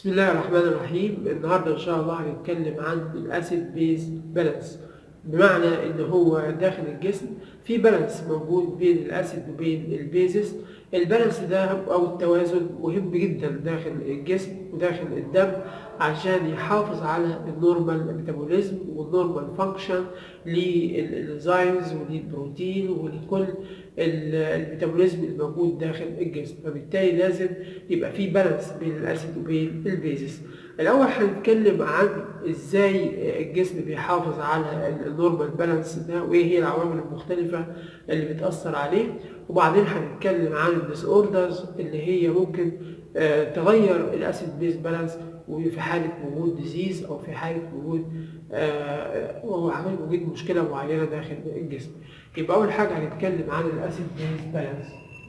بسم الله الرحمن الرحيم النهارده ان شاء الله هنتكلم عن الاسيد بيز بالانس بمعنى ان هو داخل الجسم في بالانس موجود بين الاسيد وبين البيزس البالانس ده او التوازن مهم جدا داخل الجسم وداخل الدم عشان يحافظ على النورمال ميتابوليزم والنورمال فانكشن للانزيمز وللبروتين ولكل الميتابوليزم الموجود داخل الجسم فبالتالي لازم يبقى في بالانس بين الاسيد وبين البيزس الاول هنتكلم عن ازاي الجسم بيحافظ على النورمال بالانس ده وايه هي العوامل المختلفه اللي بتاثر عليه وبعدين هنتكلم عن الديس اوردرز اللي هي ممكن تغير الاسيد بيز بالانس وفي حاله وجود ديزيز او في حاله وجود او عمل وجود مشكله معينه داخل الجسم يبقى اول حاجه هنتكلم عن الاسيد بيز بالانس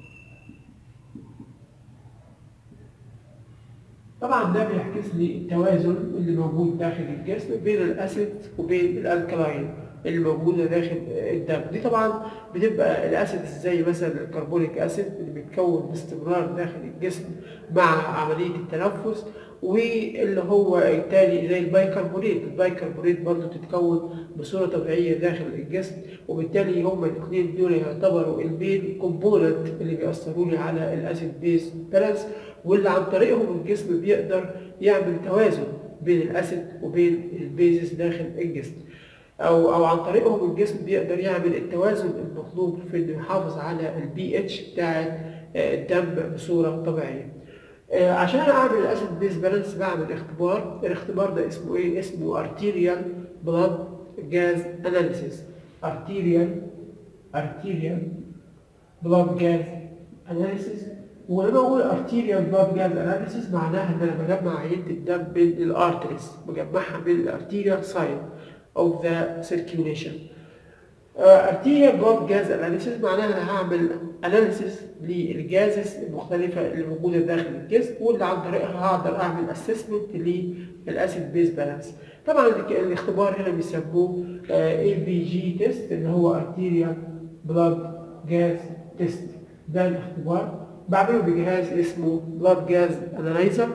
طبعا ده بيعكس لي التوازن اللي موجود داخل الجسم بين الاسيد وبين الالكلاين اللي موجوده داخل الدم دي طبعا بتبقى الاسيد زي مثلا الكربونيك اسيد اللي بيتكون باستمرار داخل الجسم مع عمليه التنفس واللي هو التالي زي البايكربونات البايكربونات برضو تتكون بصوره طبيعيه داخل الجسم وبالتالي هما الاثنين دول يعتبروا المين كومبوننت اللي بيأثروا لي على الاسيد بيز بالانس واللي عن طريقهم الجسم بيقدر يعمل توازن بين الاسيد وبين البيزس داخل الجسم او او عن طريقهم الجسم بيقدر يعمل التوازن المطلوب في انه يحافظ على البي اتش بتاع الدم بصوره طبيعيه عشان اعمل الاسيد بيز بالانس بعمل اختبار الاختبار ده اسمه ايه اسمه ارتيريال بلاد جاز اناليسيس ارتيريال ارتيريال بلاد جاز اناليسيس ولما اقول ارتيريال بلاد جاز اناليسيس معناها ان انا بجمع عينه الدم بين الارتريز بجمعها بين الارتيريال سايد of the circulation. arterial blood gas analysis معناها انا هعمل اناليسيس للجازز المختلفه اللي موجوده داخل الجسم واللي عن طريقها هقدر اعمل اسسمنت للاسيد بيز بالانس. طبعا الاختبار هنا بيسموه اي بي جي تيست اللي هو arterial blood gas test ده الاختبار بعمله بجهاز اسمه blood gas analyzer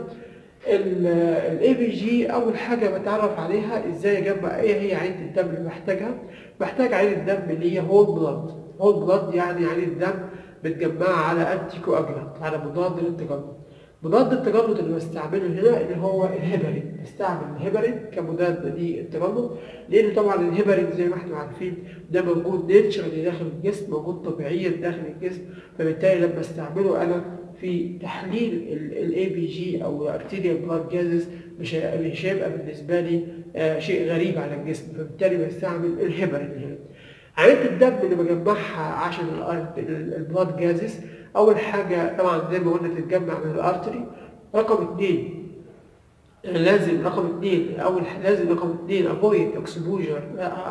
الاي بي جي اول حاجه بتعرف عليها ازاي اجمع ايه هي عينه الدم اللي بحتاجها بحتاج عينه الدم اللي هي هول بلاد هول بلاد يعني عينه دم بتجمعها على انتي كواجلانت على مضاد للتجلط مضاد التجلط اللي بستعمله هنا اللي هو الهيبرين بستعمل الهيبرين كمضاد للتجلط لان طبعا الهيبرين زي ما احنا عارفين ده موجود نيتشرالي داخل الجسم موجود طبيعيا داخل الجسم فبالتالي لما استعمله انا في تحليل الاي بي جي او الارتيريال بلاد جازز مش مش هيبقى بالنسبه لي آه شيء غريب على الجسم فبالتالي بستعمل الهيبرين هنا عينة الدم اللي بجمعها عشان البلاد جازز اول حاجه طبعا زي ما قلنا تتجمع من الارتري رقم اثنين لازم رقم اثنين اول لازم رقم اثنين avoid exposure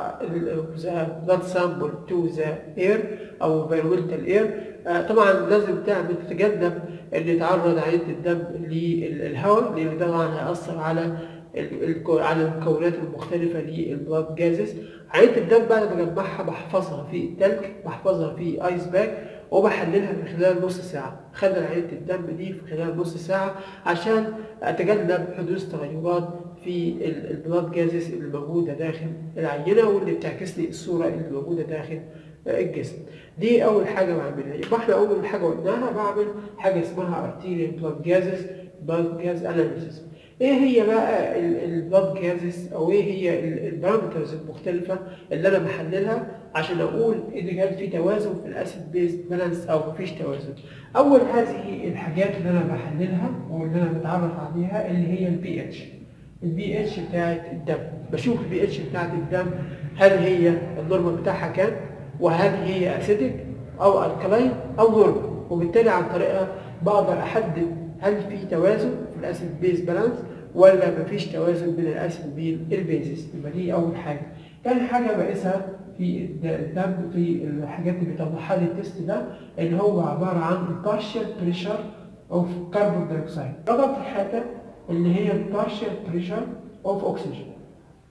the blood sample to the air او environmental air طبعا لازم تعمل تتجنب ان يتعرض عينة الدم للهواء لان طبعا هيأثر على على المكونات المختلفة للبلاد جازز عينة الدم بعد ما بجمعها بحفظها في التلج بحفظها في ايس باك وبحللها في خلال نص ساعة خلال عينة الدم دي في خلال نص ساعة عشان أتجنب حدوث تغيرات في البلاد جازز اللي موجودة داخل العينة واللي بتعكس لي الصورة اللي موجودة داخل الجسم دي أول حاجة بعملها يبقى احنا أول حاجة قلناها بعمل حاجة اسمها ارتيريال بلاد جازز بلاد جاز اناليسيس ايه هي بقى البلاد جازز او ايه هي البارامترز المختلفه اللي انا بحللها عشان اقول ان كان في توازن في الاسيد بيز بالانس او مفيش توازن اول هذه الحاجات اللي انا بحللها واللي انا بتعرف عليها اللي هي البي اتش البي اتش بتاعت الدم بشوف البي اتش بتاعت الدم هل هي النورمال بتاعها كام وهل هي اسيدك او الكلاين او نورمال وبالتالي عن طريقها بقدر احدد هل في توازن في الاسيد بيز بالانس ولا مفيش توازن بين الاسيد وبين البيزس يبقى دي اول حاجه تاني حاجه بقيسها في الدم في الحاجات اللي بيطلعها لي التست ده اللي هو عباره عن البارشال بريشر اوف كربون دايوكسيد رقم حاجه اللي هي البارشال بريشر اوف اوكسجين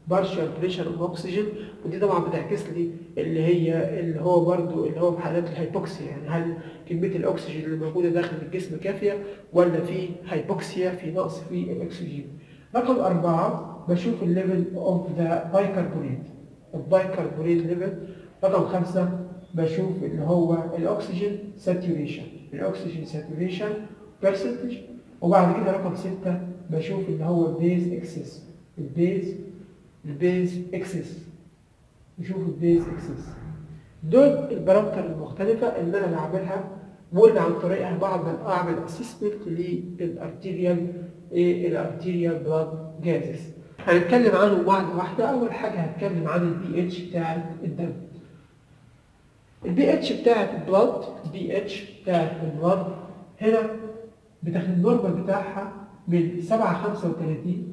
بارشال بريشر اوف اوكسجين ودي طبعا بتعكس لي اللي هي اللي هو برضو اللي هو في حالات الهايبوكسيا يعني هل كميه الاكسجين اللي موجوده داخل الجسم كافيه ولا في هايبوكسيا في نقص في الاكسجين رقم أربعة بشوف الليفل اوف ذا بايكربونات البايكربونات ليفل رقم خمسة بشوف اللي هو الاكسجين ساتوريشن الاكسجين ساتوريشن برسنتج وبعد كده رقم ستة بشوف اللي هو البيز اكسس البيز البيز اكسس نشوف البيز اكسس دول البارامتر المختلفة اللي أنا بعملها واللي عن طريقها بعمل أعمل اسسمنت للارتيريال إيه الارتيريال بلاد جازز هنتكلم عنهم واحدة واحدة أول حاجة هتكلم عن البي اتش بتاعت الدم البي اتش بتاعت البلاد البي اتش بتاعت البلاد هنا بتاخد النورمال بتاعها من 735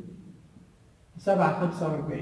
745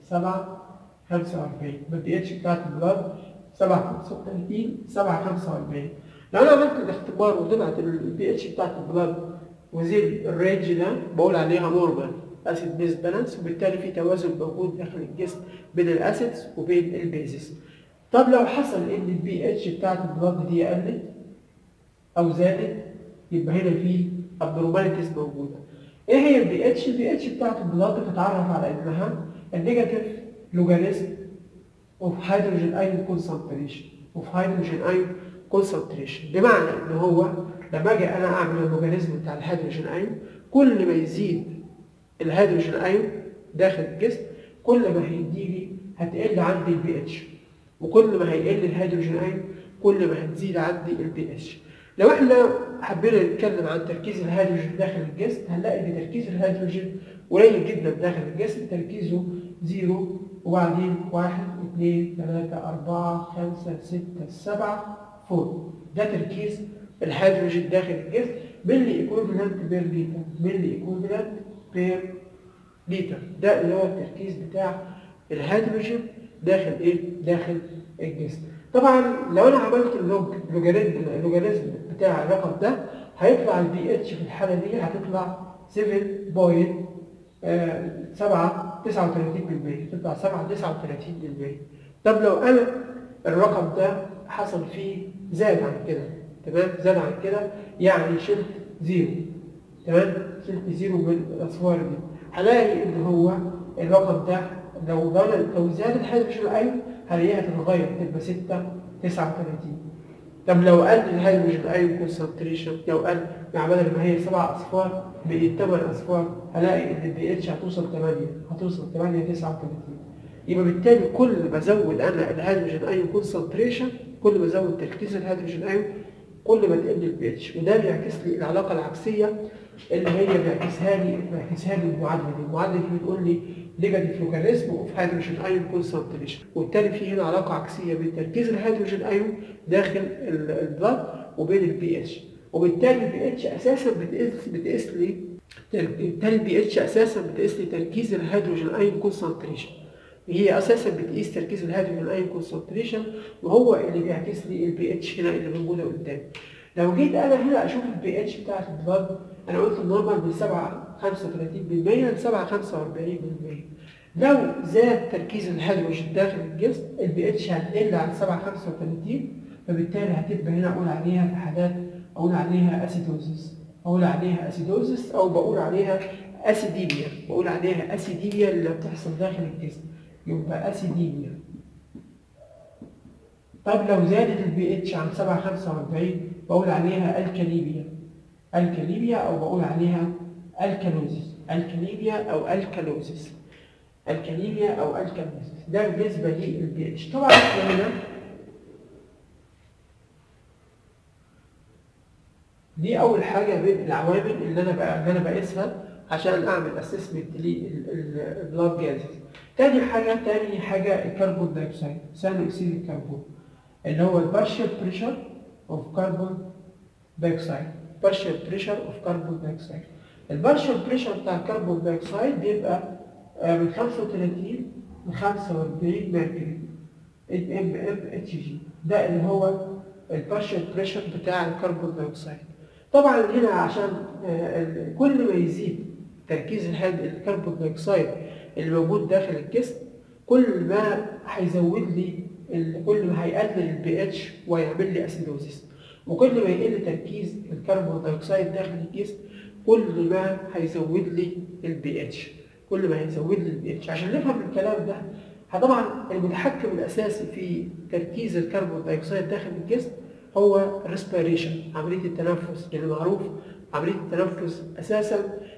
745 البي اتش بتاعت البلاد 735 745 لو انا عملت الاختبار وطلعت البي اتش بتاعت البلاد وزيد الرينج ده بقول عليها نورمال اسيد بيز بالانس وبالتالي في توازن موجود داخل الجسم بين الاسيدز وبين البيزز طب لو حصل ان البي اتش بتاعت البلاد دي قلت او زادت يبقى هنا في ابنورماليتيز موجوده ايه هي البي اتش البي اتش بتاعت البلاد بتتعرف على انها النيجاتيف لوغاريزم اوف هيدروجين ايون كونسنتريشن اوف هيدروجين ايون كونسنتريشن بمعنى ان هو لما اجي انا اعمل اللوغاريزم بتاع الهيدروجين ايون كل ما يزيد الهيدروجين ايون داخل الجسم كل ما هيديلي هتقل عندي البي اتش وكل ما هيقل الهيدروجين ايون كل ما هتزيد عندي البي اتش لو احنا حبينا نتكلم عن تركيز الهيدروجين داخل الجسم هنلاقي ان تركيز الهيدروجين قليل جدا داخل الجسم تركيزه زيرو وبعدين واحد اثنين ثلاثة أربعة خمسة ستة سبعة فوق ده تركيز الهيدروجين داخل الجسم ملي ايكوفلنت بير لتر ملي ايكوفلنت بير لتر ده اللي هو التركيز بتاع الهيدروجين داخل ايه؟ داخل الجسم طبعا لو انا عملت اللوج اللوجاريزم بتاع الرقم ده هيطلع البي اتش في الحاله دي هتطلع 7.7 39% تطلع 7 39% طب لو انا الرقم ده حصل فيه زاد عن كده تمام زاد عن كده يعني شلت زيرو تمام شلت زيرو من الاصفار دي هلاقي ان هو الرقم ده لو لو زاد الهيدروجين ايون هلاقيها تتغير تبقى 6 39 طب لو قل الهيدروجين ايون كونسنتريشن لو قل يعني بدل ما هي 7 اصفار بقت 8 اصفار هلاقي ان البي اتش هتوصل 8 هتوصل 8 39 يبقى بالتالي كل ما ازود انا الهيدروجين ايون كونسنتريشن كل ما ازود تركيز الهيدروجين ايون كل ما تقل البي اتش وده بيعكس لي العلاقه العكسيه اللي هي بيعكسها لي بيعكسها لي المعادله دي المعادله دي بتقول لي نيجاتيف لوغاريزم اوف هيدروجين ايون كونسنتريشن وبالتالي في هنا علاقه عكسيه بين تركيز الهيدروجين ايون داخل البلاد وبين البي اتش وبالتالي البي اتش اساسا بتقيس بتقيس لي بالتالي البي اتش اساسا بتقيس لي تركيز الهيدروجين ايون كونسنتريشن هي اساسا بتقيس تركيز الهيدروجين ايون كونسنتريشن وهو اللي بيعكس لي البي اتش هنا اللي موجوده قدامي لو جيت انا هنا اشوف البي اتش بتاعت البلاد انا قلت النورمال من 7 35% ل 7 45% لو زاد تركيز الهيدروجين داخل الجسم البي اتش هتقل عن 7 35 فبالتالي هتبقى هنا اقول عليها في حالات اقول عليها اسيدوزيس اقول عليها اسيدوزيس او بقول عليها اسيديميا بقول عليها اسيديميا اللي بتحصل داخل الجسم يبقى اسيديميا طب لو زادت البي اتش عن 7 45 بقول عليها الكاليميا الكاليميا او بقول عليها الكالوزيس الكاليميا او الكالوزيس الكاليميا او الكالوزيس ده بالنسبه للبي اتش طبعا هنا دي اول حاجه من العوامل اللي انا بقى اللي انا بقيسها عشان اعمل اسسمنت للبلاد جازز تاني حاجه تاني حاجه الكربون دايوكسيد ثاني اكسيد الكربون اللي هو البارشال بريشر اوف كربون دايوكسيد بارشال بريشر اوف كربون دايوكسيد البارشال بريشر بتاع الكربون دايوكسيد بيبقى من 35 ل 45 ميركوري ام ام اتش جي ده اللي هو البارشال بريشر بتاع الكربون دايوكسيد طبعا هنا عشان كل ما يزيد تركيز الهاد الكربون دايوكسيد اللي موجود داخل الجسم كل ما هيزود لي كل ما هيقلل البي اتش ويعمل لي اسيدوزيس وكل ما يقل تركيز الكربون دايوكسيد داخل الجسم كل ما هيزود لي البي اتش كل ما هيزود لي البي اتش عشان نفهم الكلام ده طبعا المتحكم الاساسي في تركيز الكربون دايوكسيد داخل الجسم هو الريسبيريشن عمليه التنفس اللي معروف عمليه التنفس اساسا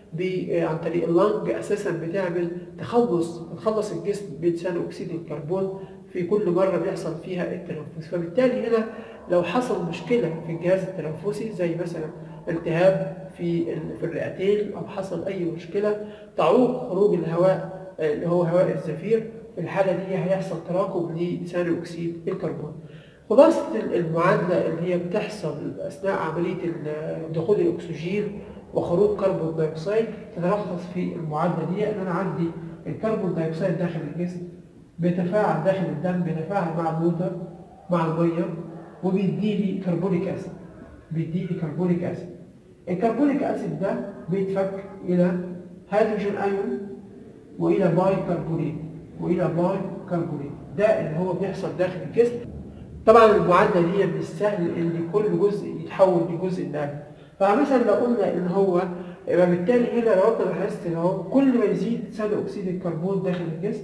عن طريق اللنج اساسا بتعمل تخلص بتخلص الجسم من ثاني اكسيد الكربون في كل مره بيحصل فيها التنفس فبالتالي هنا لو حصل مشكله في الجهاز التنفسي زي مثلا التهاب في في الرئتين او حصل اي مشكله تعوق خروج الهواء اللي هو هواء الزفير في الحاله دي هيحصل تراكم لثاني اكسيد الكربون خلاصة المعادلة اللي هي بتحصل أثناء عملية دخول الأكسجين وخروج كربون دايوكسيد تتلخص في المعادلة دي إن أنا عندي الكربون دايوكسيد داخل الجسم بيتفاعل داخل الدم بيتفاعل مع الووتر مع المية وبيديلي كربونيك أسيد بيديلي كربونيك أسيد الكربونيك أسيد ده بيتفك إلى هيدروجين أيون وإلى باي كربونيت وإلى باي كربونيت ده اللي هو بيحصل داخل الجسم طبعا المعادله دي مش سهل ان كل جزء يتحول لجزء ناجح فمثلا لو قلنا ان هو يبقى بالتالي هنا لو انت لاحظت ان هو كل ما يزيد ثاني اكسيد الكربون داخل الجسم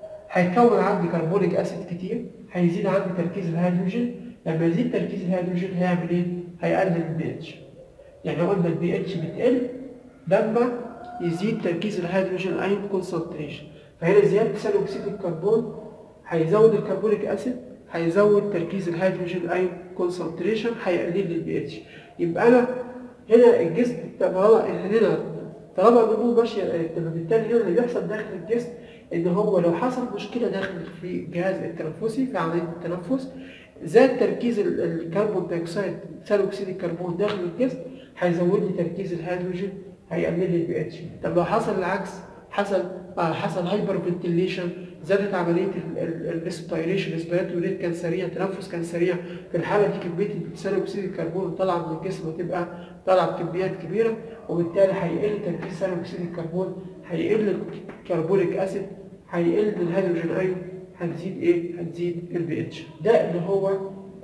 هيكون عندي كربونيك اسيد كتير هيزيد عندي تركيز الهيدروجين لما يزيد تركيز الهيدروجين هيعمل ايه؟ هيقلل البي اتش يعني قلنا البي اتش بتقل لما يزيد تركيز الهيدروجين ايون كونسنتريشن فهنا زياده ثاني اكسيد الكربون هيزود الكربونيك اسيد هيزود تركيز الهيدروجين ايون كونسنتريشن هيقلل لي البي اتش يبقى انا هنا الجسم طالما هنا طالما النمو ماشي بالتالي هنا اللي بيحصل داخل الجسم ان هو لو حصل مشكله داخل في الجهاز التنفسي في عمليه التنفس زاد تركيز الكربون دايوكسيد ثاني اكسيد الكربون داخل الجسم هيزود لي تركيز الهيدروجين هيقلل لي البي اتش طب لو حصل العكس حصل حصل هايبر فنتيليشن زادت عمليه الريسبيريشن ريسبيراتوري ريت كان سريع التنفس كان سريع في الحاله دي كميه ثاني اكسيد الكربون طالعه من الجسم وتبقى طالعه بكميات كبيره وبالتالي هيقل تركيز ثاني اكسيد الكربون هيقل الكربونيك اسيد هيقل الهيدروجين ايون هتزيد ايه؟ هتزيد البي اتش ده اللي هو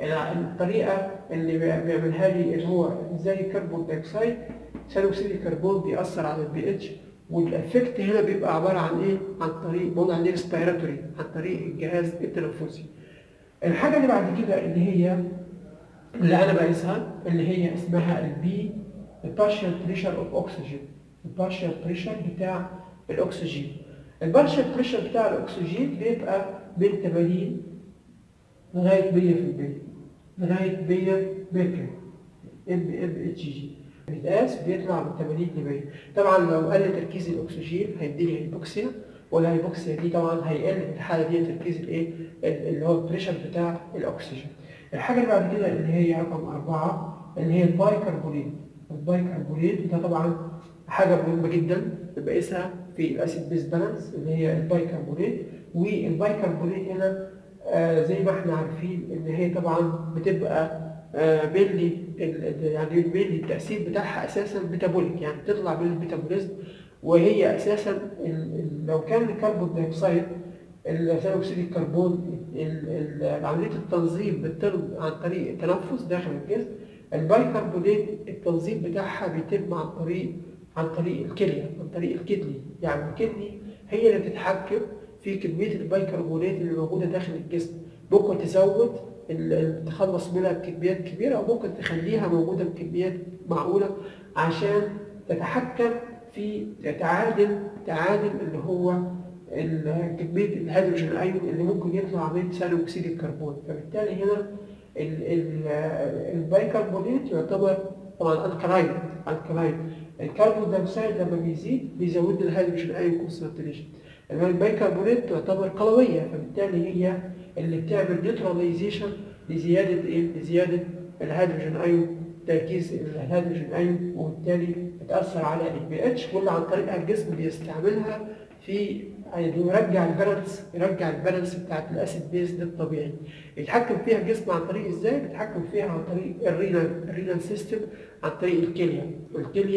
الطريقه اللي بيعملها لي اللي هو ازاي الكربون دايوكسيد ثاني اكسيد الكربون بيأثر على البي اتش والافكت هنا بيبقى عباره عن ايه؟ عن طريق بقول عليه ريسبيراتوري عن طريق الجهاز التنفسي. الحاجه اللي بعد كده اللي هي اللي انا بقيسها اللي هي اسمها البي البارشال بريشر اوف اوكسجين البارشال بريشر بتاع الاكسجين. البارشال بريشر بتاع الاكسجين بيبقى من 80 لغايه 100% لغايه 100 ميركوري ام ام اتش جي بيتقاس بيطلع من 80 ل 100 طبعا لو قل تركيز الاكسجين هيديني هيبوكسيا والهيبوكسيا دي طبعا هيقل في الحاله دي تركيز الايه اللي هو البريشر بتاع الاكسجين الحاجه اللي بعد كده اللي هي رقم أربعة اللي هي البايكربونات البايكربونات ده طبعا حاجه مهمه جدا بقيسها في الاسيد بيز بالانس اللي هي البايكربونات والبايكربونات هنا آه زي ما احنا عارفين ان هي طبعا بتبقى بيلي يعني بيلي التأثير بتاعها أساسا ميتابوليك يعني بتطلع من الميتابوليزم وهي أساسا لو كان الكربون دايوكسيد ثاني أكسيد الكربون عملية التنظيم بتتم عن طريق التنفس داخل الجسم البايكربونات التنظيم بتاعها بيتم عن طريق عن طريق الكلية عن طريق الكدني يعني الكدني هي اللي بتتحكم في كمية البايكربونات اللي موجودة داخل الجسم ممكن تزود تخلص منها بكميات كبيرة أو ممكن تخليها موجودة بكميات معقولة عشان تتحكم في تعادل تعادل اللي هو كمية الهيدروجين الأيون اللي ممكن يطلع من ثاني أكسيد الكربون فبالتالي هنا البايكربونات يعتبر طبعا الكلاين الكلاين الكربون دايوكسيد لما بيزيد بيزود الهيدروجين ايون كونسنتريشن البايكربونات تعتبر قلويه فبالتالي هي اللي بتعمل نيوتراليزيشن لزياده ايه؟ لزياده الهيدروجين ايون تركيز الهيدروجين ايون وبالتالي بتاثر على البي اتش واللي عن طريقها الجسم بيستعملها في يرجع البالانس يرجع البالانس بتاعت الاسيد بيز للطبيعي يتحكم فيها الجسم عن طريق ازاي بيتحكم فيها عن طريق الرينال الرينال سيستم عن طريق الكليه والكليه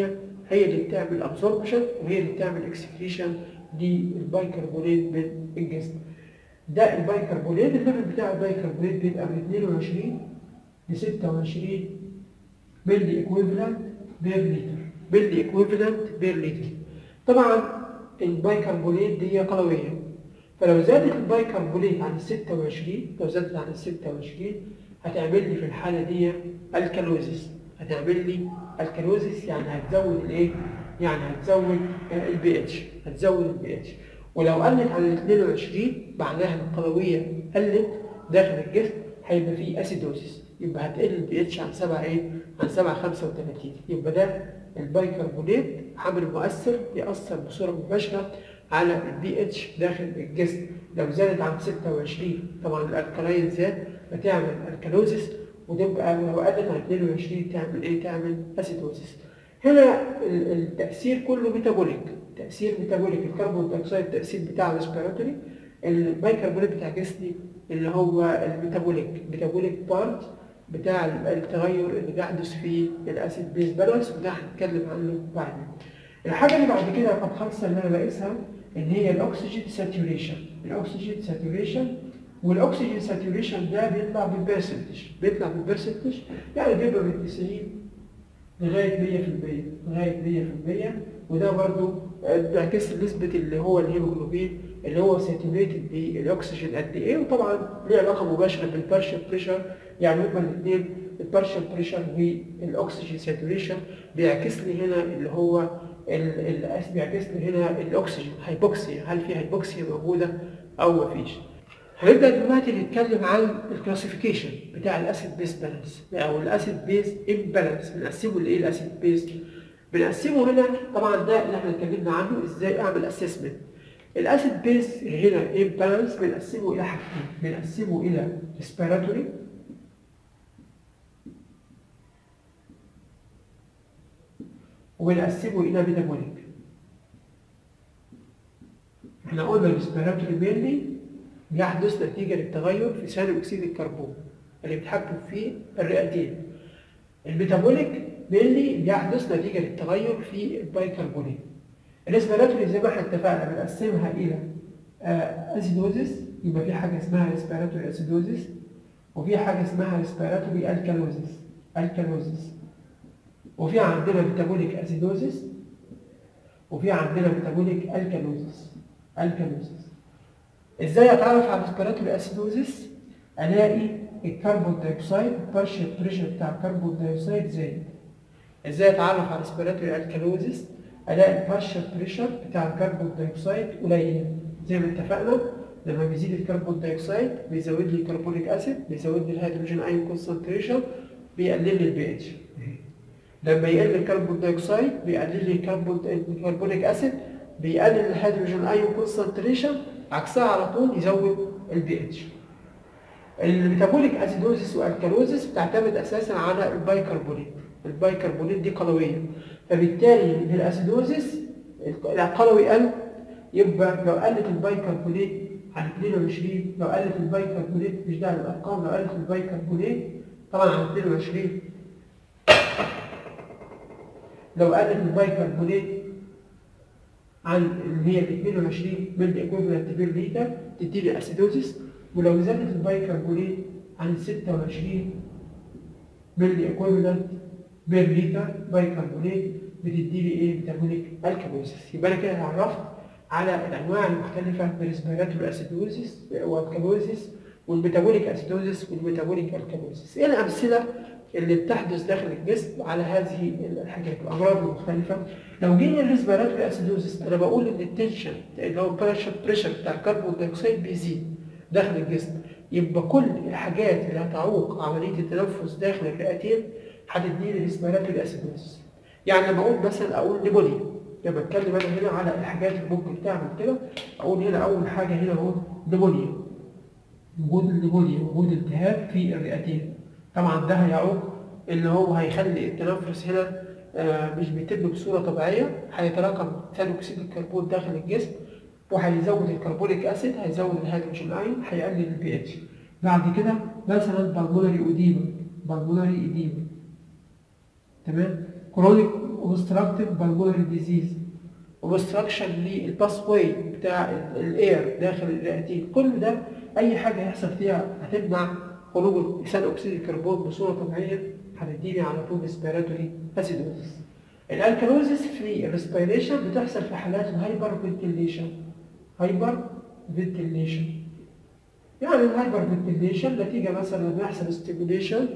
هي اللي بتعمل ابسوربشن وهي اللي بتعمل اكسكريشن للبايكربونات من الجسم ده البايكربونات الليفل بتاع البايكربونات بيبقى من 22 ل 26 ملي ايكويفالنت بير لتر ملي ايكويفالنت بير لتر طبعا البايكربونات دي قلويه فلو زادت البايكربونات عن ال 26 لو زادت عن ال 26 هتعمل لي في الحاله دي الكالوزيس هتعمل لي الكالوزيس يعني هتزود الايه؟ يعني هتزود البي اتش هتزود البي اتش ولو قلت عن ال 22 معناها ان القلويه قلت داخل الجسم هيبقى فيه اسيدوزيس يبقى هتقل البي اتش عن 7 ايه؟ عن 7 35 يبقى ده البايكربونات عامل مؤثر بيأثر بصوره مباشره على البي اتش داخل الجسم لو زادت عن 26 طبعا الالكلاين زاد فتعمل الكالوزيس وتبقى لو قلت عن 22 تعمل ايه؟ تعمل اسيدوزيس هنا التأثير كله ميتابوليك تأثير ميتابوليك الكربون دايوكسيد التأثير بتاع الريسبيراتوري البايكربونات بتعكس لي اللي هو الميتابوليك ميتابوليك بارت بتاع التغير اللي بيحدث في الاسيد بيز بالانس وده هنتكلم عنه بعدين. الحاجه اللي بعد كده رقم خمسه اللي انا بقيسها اللي هي الاكسجين ساتوريشن الاكسجين ساتوريشن والاكسجين ساتوريشن ده بيطلع بالبرسنتج بيطلع بالبرسنتج يعني بيبقى من 90 لغايه 100% لغايه 100% وده برضو بيعكس نسبه اللي هو الهيموجلوبين اللي هو ساتوريتد بالاكسجين قد ايه وطبعا ليه علاقه مباشره بالبارشال بريشر يعني هما الاثنين البارشال بريشر والاكسجين ساتوريشن بيعكس لي هنا اللي هو الاس بيعكس لي هنا الاكسجين هايبوكسيا هل في هايبوكسيا موجوده او مفيش هنبدا دلوقتي نتكلم عن الكلاسيفيكيشن بتاع الاسيد بيز بالانس او الاسيد بيز امبالانس بنقسمه لايه الاسيد بيز بنقسمه هنا طبعا ده اللي احنا اتكلمنا عنه ازاي اعمل اسسمنت الاسيد بيز هنا امبالانس بنقسمه الى حاجتين بنقسمه الى ريسبيراتوري وبنقسمه الى ميتابوليك احنا قلنا الريسبيراتوري مينلي بيحدث نتيجة للتغير في ثاني أكسيد الكربون اللي بيتحكم فيه الرئتين. الميتابوليك مينلي بيحدث نتيجة للتغير في البايكربونات. الريسبيراتوري زي ما احنا اتفقنا بنقسمها إلى أسيدوزيس يبقى في حاجة اسمها ريسبيراتوري أسيدوزيس وفي حاجة اسمها ريسبيراتوري الكالوزيس الكالوزيس وفي عندنا ميتابوليك أسيدوزيس وفي عندنا ميتابوليك الكالوزيس الكالوزيس ازاي اتعرف على الريسبيراتوري اسيدوزيس الاقي الكربون دايوكسيد البارشال بريشر بتاع الكربون دايوكسيد زايد ازاي اتعرف على الريسبيراتوري الكالوزيس الاقي البارشال بريشر بتاع الكربون دايوكسيد قليل زي ما اتفقنا لما بيزيد الكربون دايوكسيد بيزود لي الكربونيك اسيد بيزود لي الهيدروجين ايون كونسنتريشن بيقلل لي البي اتش لما يقل الكربون دايوكسيد بيقلل لي الكربون الكربونيك اسيد بيقلل الهيدروجين ايون كونسنتريشن عكسها على طول يزود البي اتش الميتابوليك اسيدوزيس والكالوزيس بتعتمد اساسا على البايكربونات البايكربونات دي قلويه فبالتالي الاسيدوزيس القلوي قل يبقى لو قلت البايكربونات عن 22 لو قلت البايكربونات مش ده الارقام لو قلت البايكربونات طبعا عن 22 لو قلت البايكربونات عن اللي هي ال 22 ملي ايكوفلنت بير لتر تديني اسيدوزيس ولو زادت البايكربونات عن 26 ملي ايكوفلنت بير لتر بايكربونات بتديني ايه ميتابوليك الكالوزيس يبقى انا كده اتعرفت على الانواع المختلفه من الريسبيراتوري اسيدوزيس والكالوزيس والميتابوليك اسيدوزيس والميتابوليك الكالوزيس ايه الامثله اللي بتحدث داخل الجسم على هذه الحاجات الامراض المختلفه لو جينا الريسبيراتوري اسيدوزيس انا بقول ان التنشن اللي هو البريشر بريشر بتاع الكربون دايوكسيد بيزيد داخل الجسم يبقى كل الحاجات اللي هتعوق عمليه التنفس داخل الرئتين هتديني ريسبيراتوري اسيدوزيس يعني لما اقول مثلا اقول نيمونيا لما اتكلم انا هنا على الحاجات اللي ممكن تعمل كده اقول هنا اول حاجه هنا اهو نيمونيا وجود النيمونيا وجود التهاب في الرئتين طبعا ده هيعوق ان هو هيخلي التنفس هنا آه مش بيتم بصوره طبيعيه هيتراكم ثاني اكسيد الكربون داخل الجسم وهيزود الكربونيك اسيد هيزود الهيدروجين ايون هيقلل البي اتش بعد كده مثلا بالمونري اوديما بالمونري ايديما تمام كرونيك اوبستراكتيف بالمونري ديزيز اوبستراكشن للباس واي بتاع الاير داخل الرئتين كل ده اي حاجه يحصل فيها هتمنع خروج ثاني اكسيد الكربون بصوره طبيعيه هتديني على طول ريسبيراتوري اسيدوزس الالكالوزيس في الريسبيريشن بتحصل في حالات الهايبر فنتيليشن هايبر فنتيليشن يعني الهايبر فنتيليشن نتيجه مثلا لما يحصل ستيميوليشن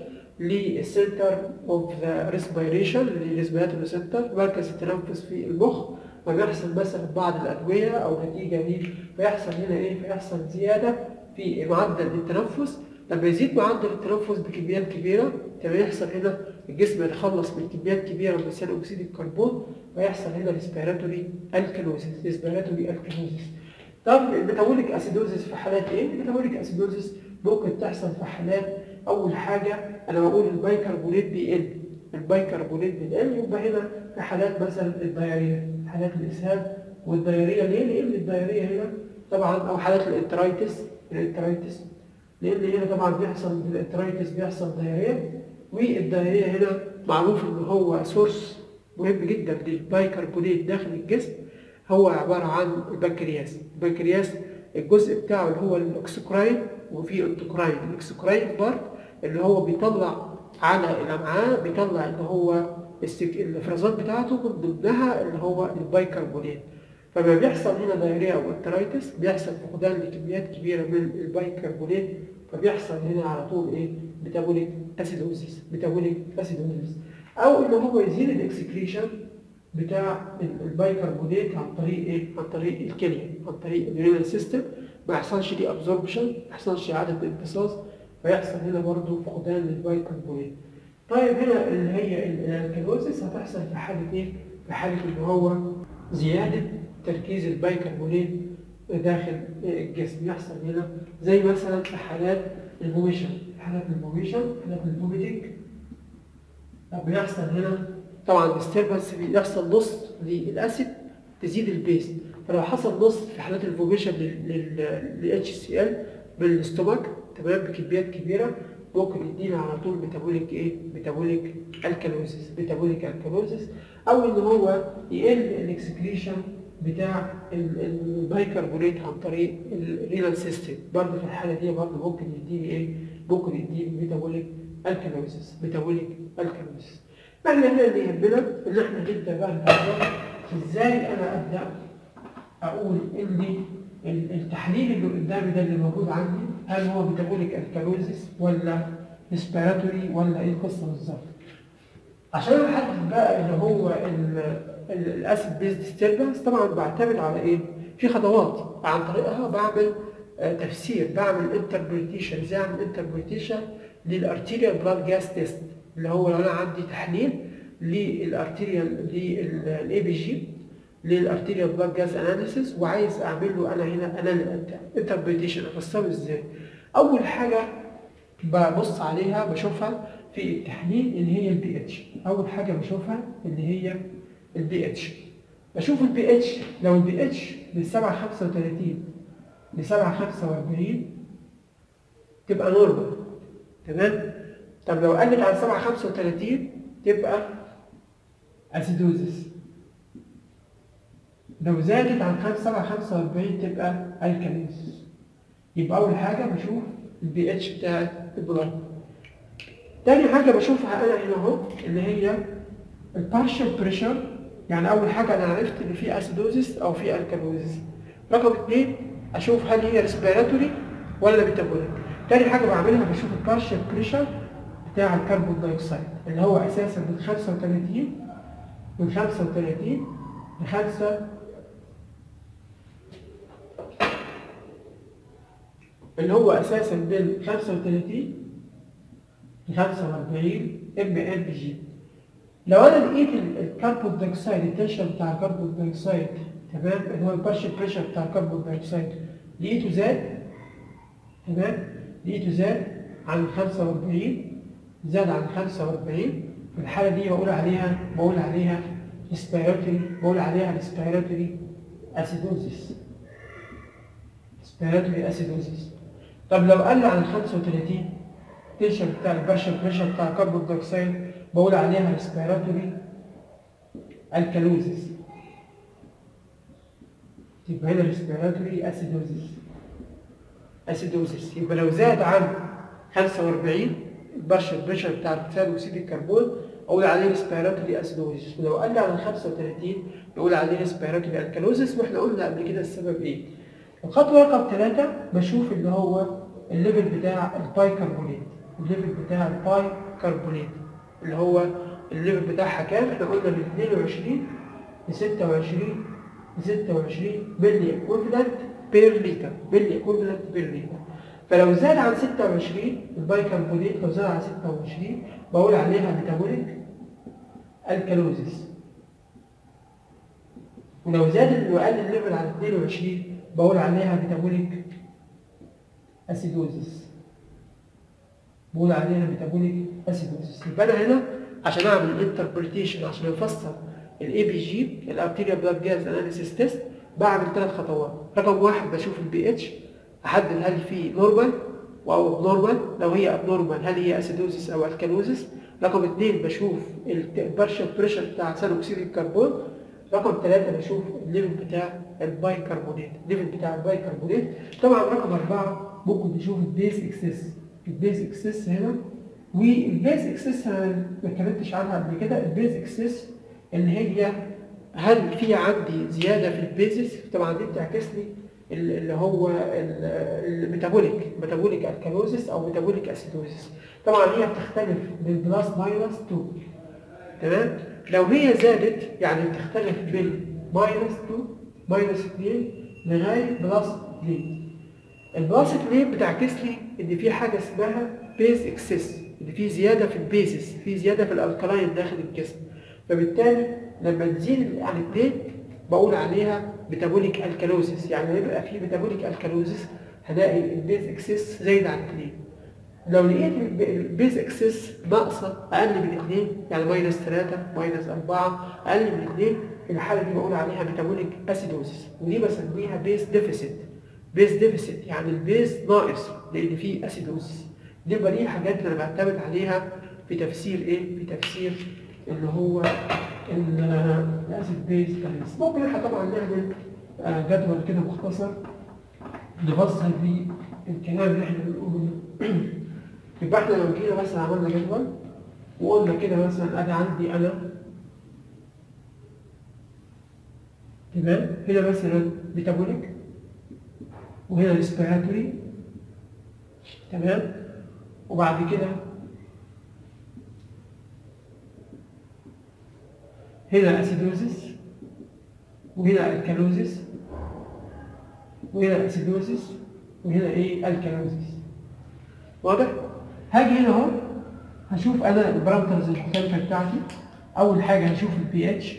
للسنتر اوف ذا ريسبيريشن للريسبيراتوري سنتر مركز التنفس في المخ فبيحصل مثلا بعض الادويه او نتيجه ليه فيحصل هنا ايه فيحصل زياده في معدل التنفس لما يزيد معدل التنفس بكميات كبيره تمام يحصل هنا الجسم يتخلص من كميات كبيره من ثاني اكسيد الكربون ويحصل هنا ريسبيراتوري الكالوزيس ريسبيراتوري الكالوزيس طب الميتابوليك اسيدوزيس في حالات ايه؟ الميتابوليك اسيدوزيس ممكن تحصل في حالات اول حاجه انا بقول البيكربونات بيقل البيكربونات بيقل يبقى هنا في حالات مثلا الدياريه حالات الاسهال والدياريه ليه؟ لان الدياريه هنا طبعا او حالات الانترايتس الانترايتس لان هنا طبعا بيحصل الانترايتس بيحصل دياريه والدياريه هنا معروف ان هو سورس مهم جدا للبيكربونات داخل الجسم هو عباره عن البنكرياس البنكرياس الجزء بتاعه اللي هو الاكسكراين وفي انتكراين الاكسكراين بارت اللي هو بيطلع على الامعاء بيطلع اللي هو الافرازات بتاعته من ضمنها اللي هو البيكربونات فما بيحصل هنا دايريا او انترايتس بيحصل فقدان لكميات كبيره من البيكربونات فبيحصل هنا على طول ايه ميتابوليك اسيدوزيس ميتابوليك اسيدوزيس او ان هو يزيد الاكسكريشن بتاع البيكربونات عن طريق ايه عن طريق الكليه عن طريق الرينال سيستم ما يحصلش دي ابزوربشن ما يحصلش اعاده امتصاص فيحصل هنا برضه فقدان للبيكربونات طيب هنا اللي هي الكالوزيس هتحصل في حاله ايه في حاله ان هو زياده تركيز البيكربونات داخل الجسم يحصل هنا زي مثلا في حالات الفوميشن حالات الفوميشن حالات الفوميتنج بيحصل هنا طبعا ديستربنس بيحصل نص للاسيد تزيد البيز فلو حصل نص في حالات الفوميشن لل اتش سي ال بالاستومك تمام بكميات كبيره ممكن يدينا على طول ميتابوليك ايه؟ ميتابوليك الكالوزيس ميتابوليك الكالوزيس او ان هو يقل الاكسكريشن بتاع البيكربونات عن طريق الرينال سيستم برضه في الحاله دي برضه ممكن يديني ايه؟ ممكن يديني ميتابوليك الكالوزيس ميتابوليك الكالوزيس احنا هنا اللي يهمنا ان احنا نبدا بقى الموضوع ازاي انا ابدا اقول ان التحليل اللي قدامي ده اللي موجود عندي هل هو ميتابوليك الكالوزيس ولا ريسبيراتوري ولا ايه القصه بالظبط عشان احدد بقى اللي هو الاسيد بيز ديستربنس طبعا بعتمد على ايه في خطوات عن طريقها بعمل آه تفسير بعمل انتربريتيشن ازاي اعمل انتربريتيشن للارتيريال بلاد جاس تيست اللي هو لو انا عندي تحليل للارتيريال للاي بي جي للارتيريال بلاد جاز اناليسيس وعايز اعمل له انا هنا انتربريتيشن افسره ازاي اول حاجه ببص عليها بشوفها في التحليل اللي هي البي اتش اول حاجه بشوفها اللي هي البي اتش بشوف البي اتش لو البي اتش من 7 35 ل 7 45 تبقى نورمال تمام طب لو قلت عن 7 35 تبقى اسيدوزيس لو زادت عن 5 7 45 تبقى الكاليز يبقى اول حاجه بشوف البي اتش بتاع البلاد تاني حاجه بشوفها انا هنا اهو اللي هي البارشال بريشر يعني اول حاجه انا عرفت ان في اسيدوزيس او في الكالوزيس رقم اثنين اشوف هل هي ريسبيراتوري ولا ميتابوليك تاني حاجه بعملها بشوف البارشال بريشر بتاع الكربون دايوكسيد اللي هو اساسا من 35 من 35 ل 5 اللي هو اساسا بين 35 ل 45 ام ال بي جي لو انا لقيت الكربون دايوكسيد التنشن بتاع الكربون دايوكسيد تمام اللي هو البارشل بريشر بتاع الكربون دايوكسيد لقيته زاد تمام لقيته زاد عن 45 زاد عن 45 في الحاله دي بقول عليها بقول عليها ريسبيراتوري بقول عليها ريسبيراتوري اسيدوزيس ريسبيراتوري اسيدوزيس طب لو قل عن 35 تنشن بتاع البرشر بريشر بتاع الكربون دايوكسيد بقول عليها ريسبيراتوري الكالوزيس يبقى هنا ريسبيراتوري اسيدوزيس اسيدوزيس يبقى لو زاد عن 45 البرشر بريشر بتاع ثاني اكسيد الكربون اقول عليه ريسبيراتوري اسيدوزيس ولو قل عن 35 نقول عليه ريسبيراتوري الكالوزيس واحنا قلنا قبل كده السبب ايه الخطوه رقم ثلاثة بشوف اللي هو الليفل بتاع الباي كربونات الليفل بتاع الباي كربونات اللي هو الليفل بتاعها كام احنا قلنا من 22 ل 26 ل 26 ملي ايكويفالنت بير لتر ملي ايكويفالنت بير لتر فلو زاد عن 26 البايكربونات لو زاد عن 26 بقول عليها ميتابوليك الكالوزيس ولو زاد وقل الليفل عن 22 بقول عليها ميتابوليك اسيدوزيس بقول عليها ميتابوليك اسيدوزيس يبقى انا هنا عشان اعمل انتربريتيشن عشان افسر الاي بي جي الارتيريا بلاد جاز اناليسيس تيست بعمل ثلاث خطوات رقم واحد بشوف البي اتش احدد هل في نورمال او نورمال لو هي ابنورمال هل هي اسيدوزيس او الكالوزيس رقم اثنين بشوف البارشل بريشر بتاع ثاني اكسيد الكربون رقم ثلاثة بشوف الليفل بتاع البايكربونات الليفل بتاع البايكربونات طبعا رقم أربعة ممكن نشوف البيز اكسس البيز اكسس هنا والبيز اكسس انا ما اتكلمتش عنها قبل كده البيز اكسس اللي هي هل في عندي زيادة في البيزس طبعا دي بتعكس لي اللي هو الميتابوليك ميتابوليك الكالوزيس او ميتابوليك اسيدوزيس طبعا هي بتختلف من بلس ماينس 2 تمام لو هي زادت يعني بتختلف من ماينس 2 ماينس 2 لغايه بلس 2 البلس 2 بتعكس لي ان في حاجه اسمها بيز اكسس ان في زياده في البيزس في زياده في الالكلاين داخل الجسم فبالتالي لما تزيد عن 2 بقول عليها ميتابوليك الكالوزيس يعني يبقى في ميتابوليك الكالوزيس هلاقي البيز اكسس زايد عن 2 لو لقيت البيز اكسس ناقصه اقل من 2 يعني ماينس 3 ماينس 4 اقل من 2 في الحاله دي بقول عليها ميتابوليك اسيدوزيس ودي بسميها بيز ديفيسيت بيز ديفيسيت يعني البيز ناقص لان فيه اسيدوزيس دي بقى دي الحاجات اللي انا بعتمد عليها في تفسير ايه؟ في تفسير اللي هو الاسيد بيز كاليس ممكن احنا طبعا نعمل جدول كده مختصر نفصل فيه الكلام اللي احنا بنقوله يبقى احنا لو جينا مثلا عملنا جدول وقلنا كده مثلا انا عندي انا تمام هنا مثلا ميتابوليك وهنا ريسبيراتوري تمام وبعد كده هنا اسيدوزيس وهنا الكالوزيس وهنا اسيدوزيس وهنا ايه الكالوزيس واضح هاجي هنا اهو هشوف انا البارامترز المختلفه بتاعتي اول حاجه هشوف البي اتش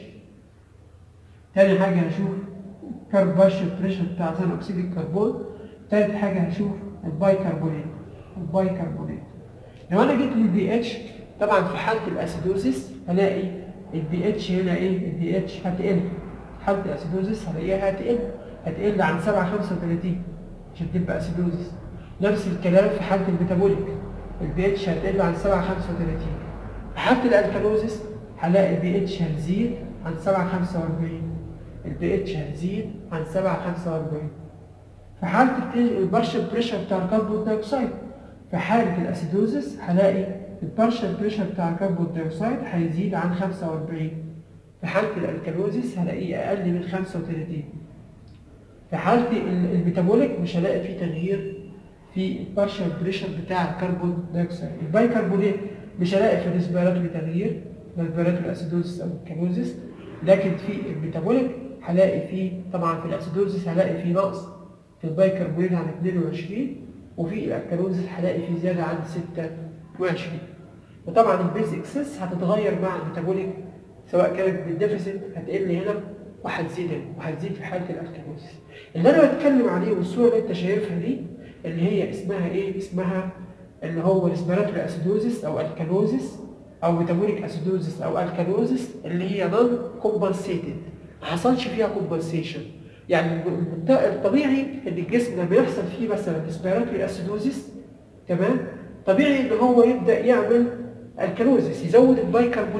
تاني حاجه هشوف كارباشر بريشر بتاع ثاني اكسيد الكربون تالت حاجه هشوف البايكربونات البايكربونات لو انا جيت للبي اتش طبعا في حاله الاسيدوزيس هلاقي البي اتش هنا ايه البي اتش هتقل حاله الاسيدوزيس هلاقيها هتقل هتقل عن 7 35 عشان تبقى اسيدوزيس نفس الكلام في حاله الميتابوليك البي اتش هتقل عن 7 35 في حاله الالكالوزيس هلاقي البي اتش هتزيد عن 7 45 البي اتش هتزيد عن 7 45 في حاله البارشل بريشر بتاع الكربون دايوكسيد في حاله الاسيدوزيس هلاقي البارشل بريشر بتاع الكربون دايوكسيد هيزيد عن 45 في حالة الالكالوزيس هلاقيه أقل من 35 في حالة الميتابوليك مش هلاقي فيه تغيير في البارشل بريشر بتاع الكربون دايوكسيد البايكربونات مش هلاقي في الريسبيراتوري تغيير الريسبيراتوري اسيدوزيس او الكالوزيس لكن في الميتابوليك هلاقي فيه طبعا في الاسيدوزيس هلاقي فيه نقص في البايكربونات عن 22 وفي الالكالوزيس هلاقي فيه زيادة عن 26 وطبعا البيز اكسس هتتغير مع الميتابوليك سواء كانت بالديفيسيت هتقل هنا وهتزيد هنا وهتزيد في حاله الالكالوزيس اللي انا بتكلم عليه والصوره اللي انت شايفها دي اللي هي اسمها ايه اسمها اللي هو ريسبيراتوري اسيدوزيس او الكالوزيس او ميتابوليك اسيدوزيس او الكالوزيس اللي هي نون كومبنسيتد ما حصلش فيها كومبنسيشن يعني الطبيعي ان الجسم لما يحصل فيه مثلا ريسبيراتوري اسيدوزيس تمام طبيعي ان هو يبدا يعمل الكالوزيس يزود البايكربونات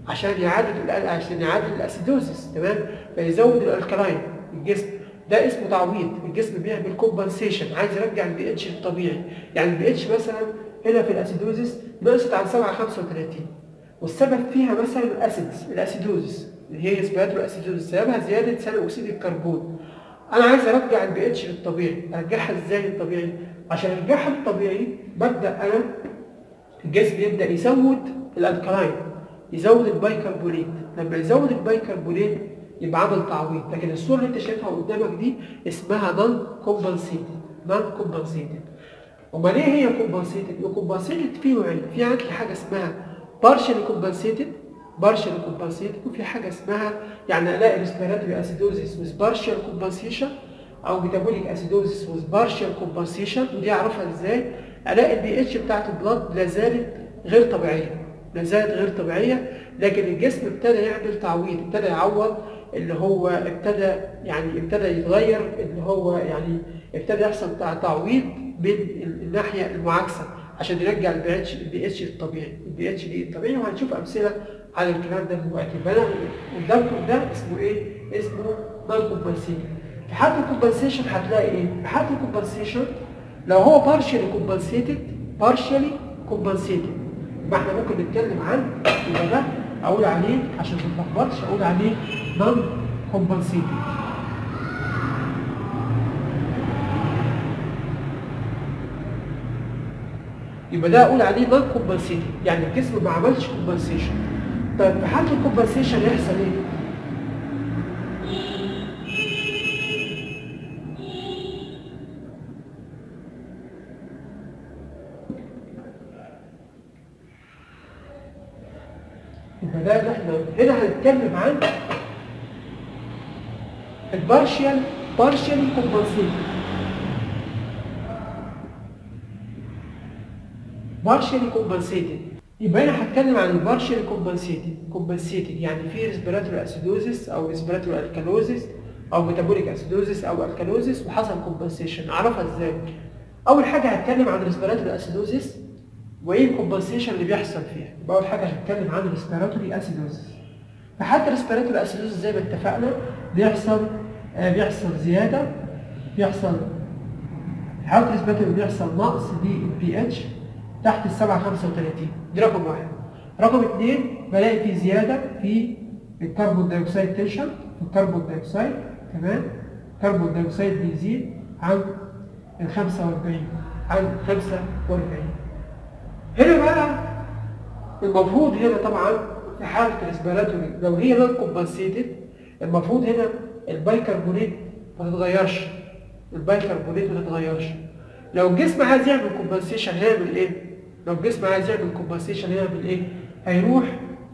عشان يعادل عشان يعادل الاسيدوزيس تمام فيزود الالكلاين الجسم ده اسمه تعويض الجسم بيعمل كومبنسيشن عايز يرجع البي اتش الطبيعي يعني البي اتش مثلا هنا في الاسيدوزيس نقصت عن 7 35 والسبب فيها مثلا الاسيدز الاسيدوزيس اللي هي سباترو الاسيدوزيس سببها زياده ثاني اكسيد الكربون انا عايز ارجع البي اتش للطبيعي ارجعها ازاي للطبيعي عشان ارجعها للطبيعي ببدا انا الجسم يبدا يزود الالكلاين يزود البايكربونات لما يزود البايكربونات يبقى عمل تعويض لكن الصوره اللي انت شايفها قدامك دي اسمها نون كومبنسيتد نون كومبنسيتد امال ايه هي كومبنسيتد الكومبنسيتد في نوعين في عندي حاجه اسمها بارشلي كومبنسيتد بارشل كومبنسيتد وفي حاجه اسمها يعني الاقي ريسبيراتوري اسيدوزيس ويز بارشل كومبنسيشن او ميتابوليك اسيدوزيس ويز بارشل كومبنسيشن ودي اعرفها ازاي الاقي البي اتش بتاعت البلاد لا زالت غير طبيعيه لا زالت غير طبيعيه لكن الجسم ابتدى يعمل تعويض ابتدى يعوض اللي هو ابتدى يعني ابتدى يتغير اللي هو يعني ابتدى يحصل تعويض بين الناحيه المعاكسه عشان يرجع البي اتش البي اتش للطبيعي البي اتش للطبيعي وهنشوف امثله على الكلام ده دلوقتي يبقى انا قدامكم ده اسمه ايه؟ اسمه نون كومبنسيشن في حالة الكومبنسيشن هتلاقي ايه؟ في حالة الكومبنسيشن لو هو بارشلي كومبنسيتد بارشلي كومبنسيتد يبقى احنا ممكن نتكلم عن يبقى ده اقول عليه عشان ما تتلخبطش اقول عليه نون كومبنسيتد يبقى ده اقول عليه نون كومبنسيتد يعني الجسم ما عملش كومبنسيشن طيب في حالة الكومبنسيشن يحصل ايه؟ يبقى ده اللي احنا هنا هنتكلم عن البارشال بارشالي كومبنسيتد بارشالي كومبنسيتد يبقى انا هتكلم عن البارشال كومبنسيتد كومبنسيتد يعني في ريسبيراتوري اسيدوزيس او ريسبيراتوري الكالوزيس او ميتابوليك اسيدوزيس او الكالوزيس وحصل كومبنسيشن اعرفها ازاي اول حاجه هتكلم عن ريسبيراتوري اسيدوزيس وايه الكومبنسيشن اللي بيحصل فيها يبقى اول حاجه هنتكلم عن ريسبيراتوري اسيدوزيس فحتى ريسبيراتوري اسيدوزيس زي ما اتفقنا بيحصل آه بيحصل زياده بيحصل في حاله الريسبيراتوري بيحصل نقص للبي اتش تحت ال 7 35 دي رقم واحد رقم اثنين بلاقي في زياده في الكربون دايوكسيد تنشن في الكربون دايوكسيد تمام الكربون دايوكسيد بيزيد عن ال 45 عن 45 هنا بقى المفروض هنا طبعا في حاله الريسبيراتوري لو هي نون كومبنسيتد المفروض هنا البايكربونات ما تتغيرش البايكربونات ما تتغيرش لو الجسم عايز يعمل كومبنسيشن هيعمل ايه؟ لو الجسم عايز يعمل كومبنسيشن هيعمل ايه؟ هيروح